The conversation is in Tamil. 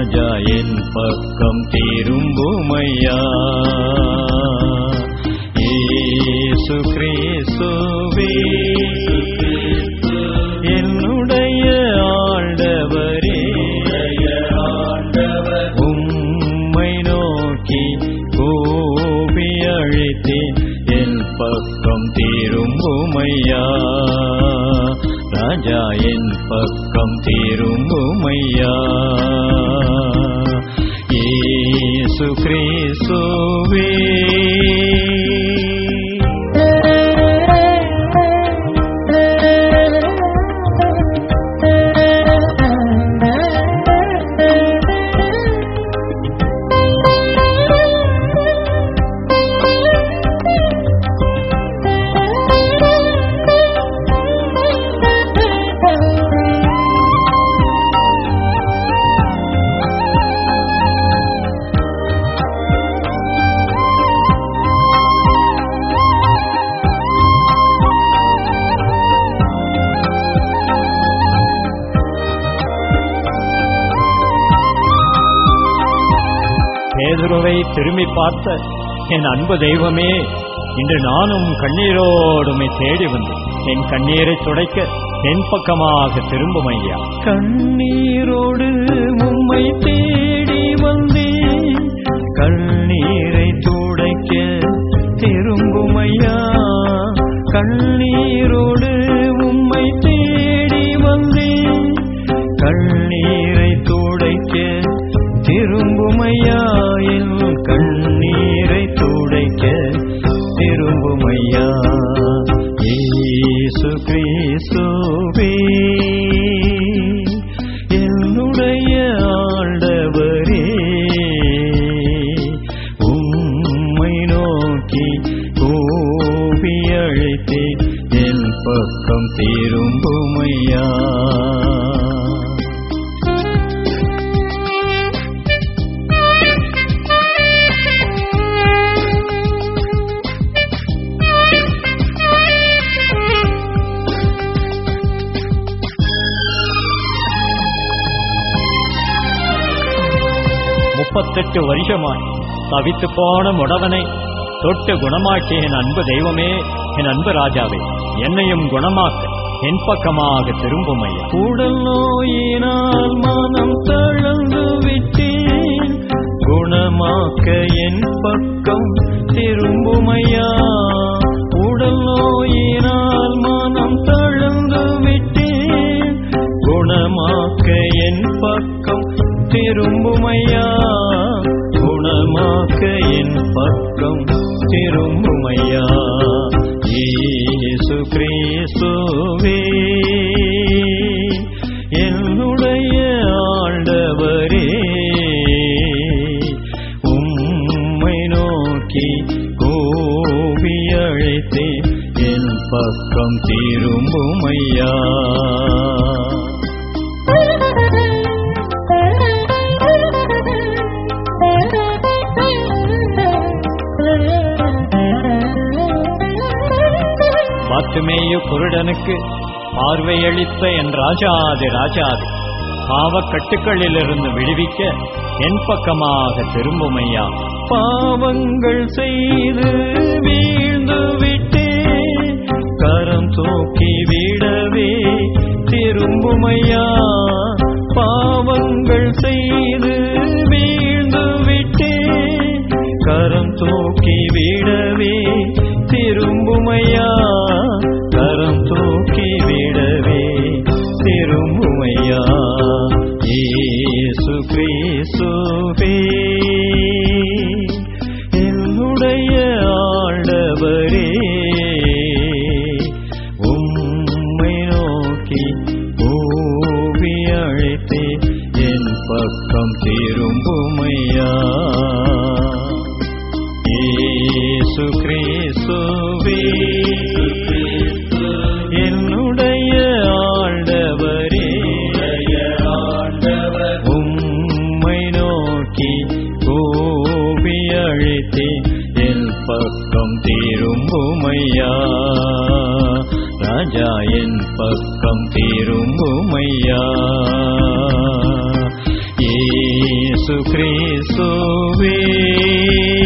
ராஜா என் பக்கம் திரும்புமையா இயேசு கிறிஸ்துவே என்னுடைய ஆண்டவரே உம்மை நோக்கி கூவி அழைத்தேன் என் பக்கம் திரும்புமையா ராஜா என் பக்கம் திரும்புமையா இயேசு கிறிஸ்துவே பேதுருவை திரும்பி பார்த்த என் அன்பு தெய்வமே இன்று நானும் கண்ணீரோடுமை தேடி வந்தேன் என் கண்ணீரை துடைக்க என் பக்கமாக திரும்பும் ஐயா கண்ணீரோடு உம்மை தேடி வந்தேன் கண்ணீரை துடைக்க திரும்பும் ஐயா கண்ணீரோடு உம்மை தேடி வந்தேன் கண்ணீரை துடைக்க திரும்புமையா என் கண்ணீரை துடைக்க திரும்புமையா இயேசு கிறிஸ்துவே என்னுடைய ஆண்டவரே உம்மை நோக்கி கூவி அழைத்தேன் என் பக்கம் திரும்புமையா முப்பத்தெட்டு வருஷமாய் தவித்து போன முடவனை தொட்டு குணமாக்கிய என் அன்பு தெய்வமே என் அன்பு ராஜாவே என்னையும் குணமாக்க என் பக்கமாக திரும்பும் ஐயா உடல் நோயினால் மனம் தளர்ந்து விட்டேன் குணமாக்க என் பக்கம் திரும்புமையா உடல் நோயினால் மனம் தளர்ந்து விட்டேன் குணமாக்க என் பக்கம் திரும்புமையா குணமாக்க என் பக்கம் திரும்புமையா இயேசு கிறிஸ்துவே என்னுடைய ஆண்டவரே உம்மை நோக்கி கோவி அழைத்தேன் என் பக்கம் திரும்புமையா வாத்துமேயு குருடனுக்கு பார்வையளித்த என் ராஜாதி ராஜாதி பாவக் கட்டுக்களிலிருந்து விடுவிக்க என் பக்கமாக திரும்புமையா பாவங்கள் செய்து வீழ்ந்து விட்டே கரம் தூக்கி விடவே திரும்புமையா பாவங்கள் செய்து வீழ்ந்து விட்டே கரம் தூக்கி விடவே திரும்புமையா கரம் தூக்கி விடவே திரும்புமையா இயேசு கிறிஸ்துவே என்னுடைய ஆண்டவரே உம்மை நோக்கி ஓவி அழைத்தே என் பக்கம் திரும்புமையா இயேசு கிறிஸ்துவே என்னுடைய ஆண்டவரே உம்மை நோக்கி கோபி அழைத்தே என் பக்கம் திரும்புமையா ராஜா என் பக்கம் திரும்புமையா ஏ இயேசு கிறிஸ்துவே